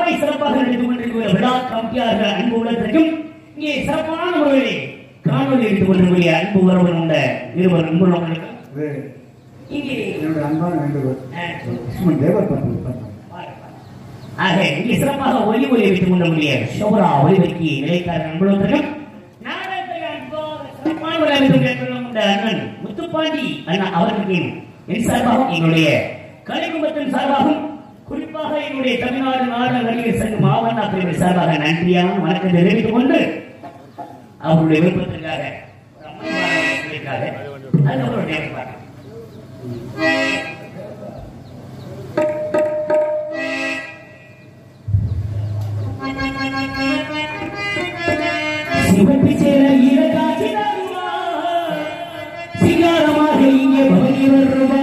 விழாவை சிறப்பாக நடந்து கொண்டிருக்கிற விழா கமிட்டியாளர்கள் அன்பு உள்ளத்திற்கும் இங்கே சிறப்பான முறையிலே காணொலி எடுத்துக் கொண்டிருக்கிற அன்பு உறவு உண்ட இருவர் அன்பு உள்ளவர்களுக்கும் இது இங்கே என்னுடைய அன்பான வேண்டுகோள் அஹ், லட்சுமண் தேவர் பற்றி பார்த்தோம் ஆக இங்கே சிறப்பாக ஒலி ஒலி வைத்துக் கொண்டக்கூடிய ஷோரா ஒலிபெருக்கி நிலைக்காரர் அன்புள்ளவர்களுக்கும் நாடகத்தை அன்பாக சிறப்பான ஒரு அமைப்பு மேற்கொள்ளும் இந்த அண்ணன் முத்துப்பாண்டி அண்ணா அவர்களுக்கு என் சார்பாகவும் என்னுடைய கலைக்கும்பத்தின் சார்பாகவும் குறிப்பாக என்னுடைய தமிழ்நாடு நாடக நடிகர் சங்க மாவட்ட பிரிவு சார்பாக நன்றியான வணக்கம் தெரிவித்துக் கொண்டு அவருடைய விருப்பத்திற்காக ஒரு அம்மன் வாரம் சொல்லியிருக்காங்க. அது அவருடைய நேரம் பார்க்கலாம். சிவப்பு சேர ஈரக்காட்சி தருவா. சிங்காரமாக இங்கே பவனி வருவா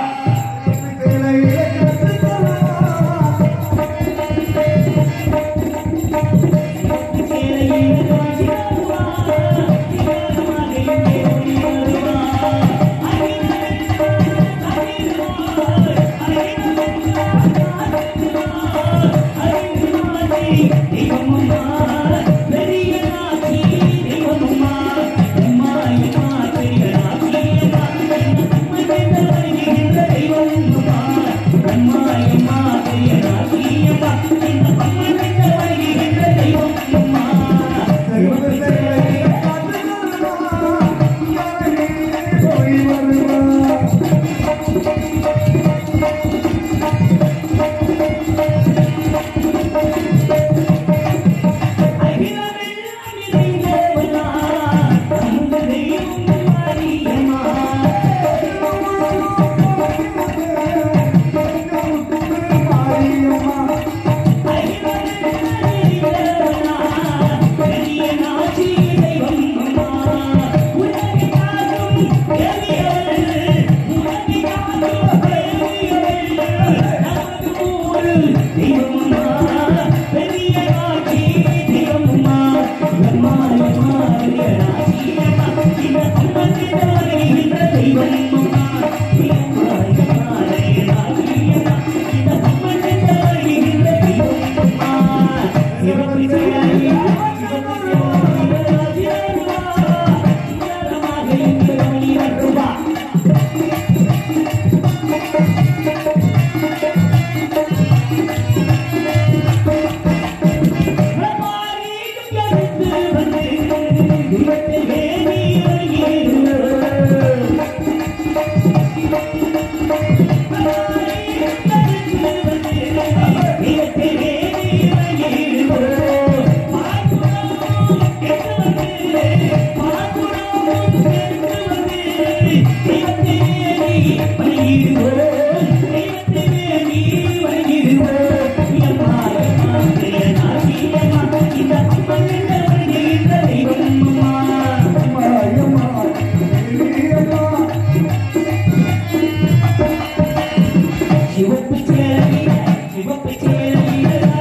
சிவப்பு சேரி சிவப்பு சேரி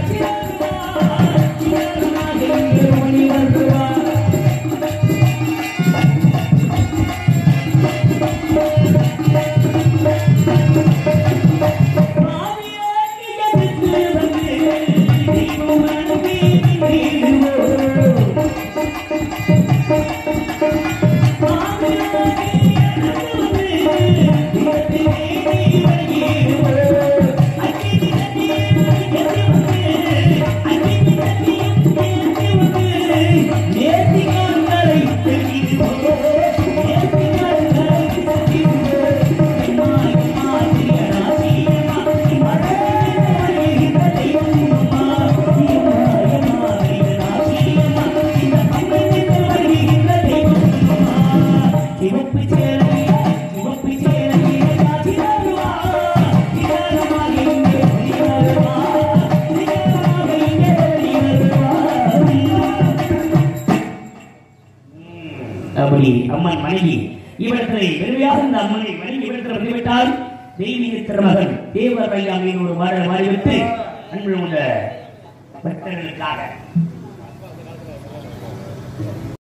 வருவா சிவப்பு சேலை சிவப்பு சேலை காட்சி தருவா சிவனமாக இங்கே ஒளி வருவா சிவனமாக இங்கே ஒளி வருவா அப்படி அம்மன் மனைவி இவற்றை பெருமையாக இந்த அம்மனை மனைவி இவற்றை வந்துவிட்டால் தெய்வீக திருமகன் தேவர் ஐயா மீது ஒரு மாடல் மாறிவிட்டு அன்பு உள்ள பக்தர்களுக்காக